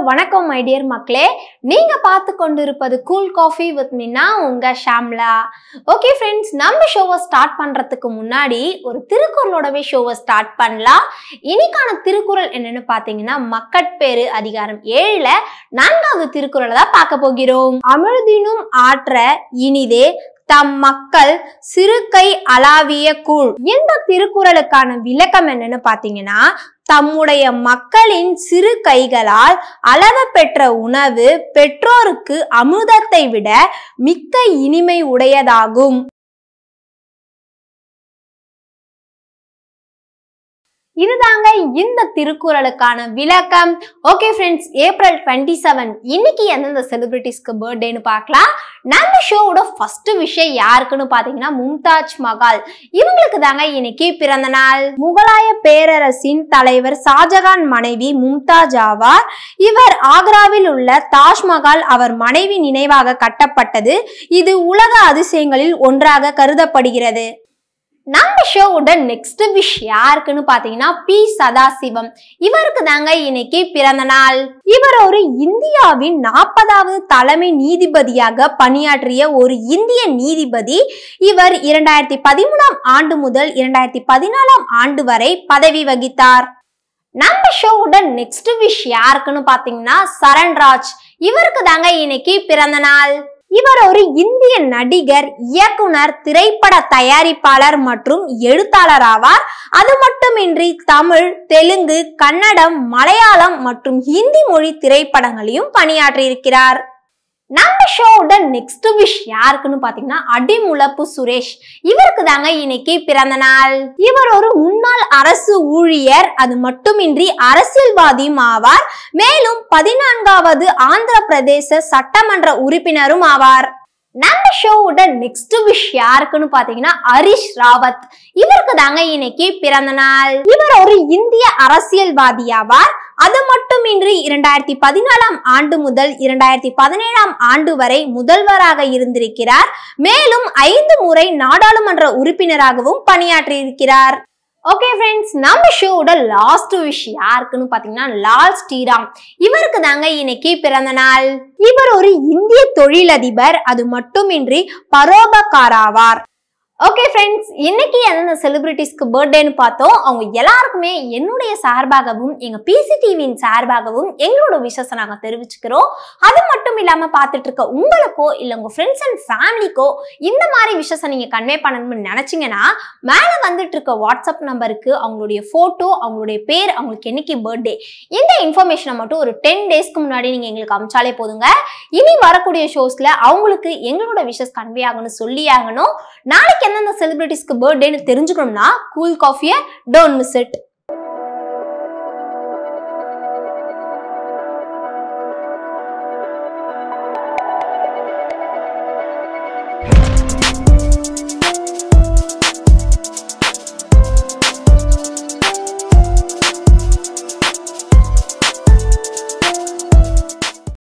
வணக்கம் my dear மக்களே நீங்க பார்த்து கொண்டிருப்பது கூல் காஃபி வித் மீனா உங்க ஷாம்லா ஓகே ஃப்ரெண்ட்ஸ் நம்ம ஷோவை ஸ்டார்ட் பண்றதுக்கு முன்னாடி ஒரு திருக்குறளோடவே ஷோவை ஸ்டார்ட் பண்ணலாம் இன்னைக்கான திருக்குறள் என்னன்னு பார்த்தீங்கன்னா மக்கட்பேறு அதிகாரம் ஏழுல நான்காவது திருக்குறளை தான் பார்க்க போகிறோம் அமிழ்தினும் ஆற்ற இனிதே தம் மக்கள் சிறுகை அளாவிய கூழ் இந்த திருக்குறளுக்கான விளக்கம் என்னன்னு பார்த்தீங்கன்னா தம்முடைய மக்களின் சிறு கைகளால் அளவ பெற்ற உணவு பெற்றோருக்கு அமுதத்தை விட மிக்க இனிமை உடையதாகும் இதுதாங்க இந்த திருக்குறளுக்கான விளக்கம் okay friends April twenty seven இன்னைக்கு எந்தெந்த செலிபிரிட்டிஸ்க்கு பர்த்டேன்னு பார்க்கலாம் நம்ம ஷோவோட ஃபர்ஸ்ட் விஷயம் யாருக்குன்னு பார்த்தீங்கன்னா மும்தாஜ் மகால் இவங்களுக்கு தாங்க இன்னைக்கு பிறந்த நாள் முகலாய பேரரசின் தலைவர் ஷாஜகான் மனைவி மும்தாஜ் ஆவார் இவர் ஆக்ராவில் உள்ள தாஜ்மஹால் அவர் மனைவி நினைவாக கட்டப்பட்டது இது உலக அதிசயங்களில் ஒன்றாக கருதப்படுகிறது நம்ம ஷோவோட நெக்ஸ்ட் விஷ் யாருக்குன்னு பார்த்தீங்கன்னா பி சதாசிவம் இவருக்கு தாங்க இன்னைக்கு பிறந்த நாள் இவர் ஒரு இந்தியாவின் நாற்பதாவது தலைமை நீதிபதியாக பணியாற்றிய ஒரு இந்திய நீதிபதி இவர் இரண்டாயிரத்தி பதிமூணாம் ஆண்டு முதல் இரண்டாயிரத்தி பதினாலாம் ஆண்டு வரை பதவி வகித்தார் நம்ம ஷோவோட நெக்ஸ்ட் விஷ் யாருக்குன்னு பார்த்தீங்கன்னா சரண்ராஜ் இவருக்கு தாங்க இன்னைக்கு பிறந்த நாள் இவர் ஒரு இந்திய நடிகர் இயக்குனர் திரைப்பட தயாரிப்பாளர் மற்றும் எழுத்தாளர் ஆவார் அது மட்டுமின்றி தமிழ் தெலுங்கு கன்னடம் மலையாளம் மற்றும் ஹிந்தி மொழி திரைப்படங்களையும் பணியாற்றியிருக்கிறார் நம்ம ஷோவோட நெக்ஸ்ட் விஷ் யாருக்குன்னு பாத்தீங்கன்னா அடிமுளப்பு சுரேஷ் இவருக்கு தாங்க இன்னைக்கு பிறந்த நாள் இவர் ஒரு முன்னாள் அரசு ஊழியர் அது மட்டுமின்றி அரசியல்வாதியும் ஆவார் மேலும் பதினான்காவது ஆந்திர பிரதேச சட்டமன்ற உறுப்பினரும் ஆவார் நம்ம ஷோவோட நெக்ஸ்ட் விஷ் யாருக்குன்னு பாத்தீங்கன்னா ஹரிஷ் ராவத் இவருக்கு தாங்க இன்னைக்கு பிறந்த நாள் இவர் ஒரு இந்திய அரசியல்வாதி ஆவார் அது மட்டுமின்றி இரண்டாயிரத்தி பதினாலாம் ஆண்டு முதல் இரண்டாயிரத்தி பதினேழாம் ஆண்டு வரை முதல்வராக இருந்திருக்கிறார் மேலும் ஐந்து முறை நாடாளுமன்ற உறுப்பினராகவும் பணியாற்றியிருக்கிறார் ஓகே ஃப்ரெண்ட்ஸ் நம்ம ஷோவோட லாஸ்ட் விஷ் யாருக்குன்னு பார்த்தீங்கன்னா லால் ஸ்ரீராம் இவருக்கு தாங்க இன்னைக்கு பிறந்த நாள் இவர் ஒரு இந்திய தொழிலதிபர் அது மட்டுமின்றி பரோபகாராவார் ஓகே ஃப்ரெண்ட்ஸ் இன்னைக்கு எந்தெந்த செலிபிரிட்டிஸ்க்கு பர்த்டேன்னு பார்த்தோம் அவங்க எல்லாருக்குமே என்னுடைய சார்பாகவும் எங்கள் பிசிடிவியின் சார்பாகவும் எங்களோட விஷஸை நாங்கள் தெரிவிச்சுக்கிறோம் அது மட்டும் இல்லாமல் பார்த்துட்டு இருக்க உங்களுக்கோ இல்லை உங்கள் ஃப்ரெண்ட்ஸ் அண்ட் ஃபேமிலிக்கோ இந்த மாதிரி விஷஸை நீங்கள் கன்வே பண்ணணும்னு நினச்சிங்கன்னா மேலே வந்துட்டு இருக்க வாட்ஸ்அப் நம்பருக்கு அவங்களுடைய ஃபோட்டோ அவங்களுடைய பேர் அவங்களுக்கு என்னைக்கு பர்த்டே இந்த இன்ஃபர்மேஷனை மட்டும் ஒரு டென் டேஸ்க்கு முன்னாடி நீங்கள் எங்களுக்கு அமிச்சாலே போதுங்க இனி வரக்கூடிய ஷோஸில் அவங்களுக்கு எங்களோட விஷஸ் கன்வே ஆகணும்னு சொல்லி ஆகணும் நாளைக்கு எந்தெந்த செலிபிரிட்டிஸ்க்கு பர்த்டேன்னு தெரிஞ்சுக்கணும்னா கூல் காஃபியை டோன்ட் மிஸ் இட்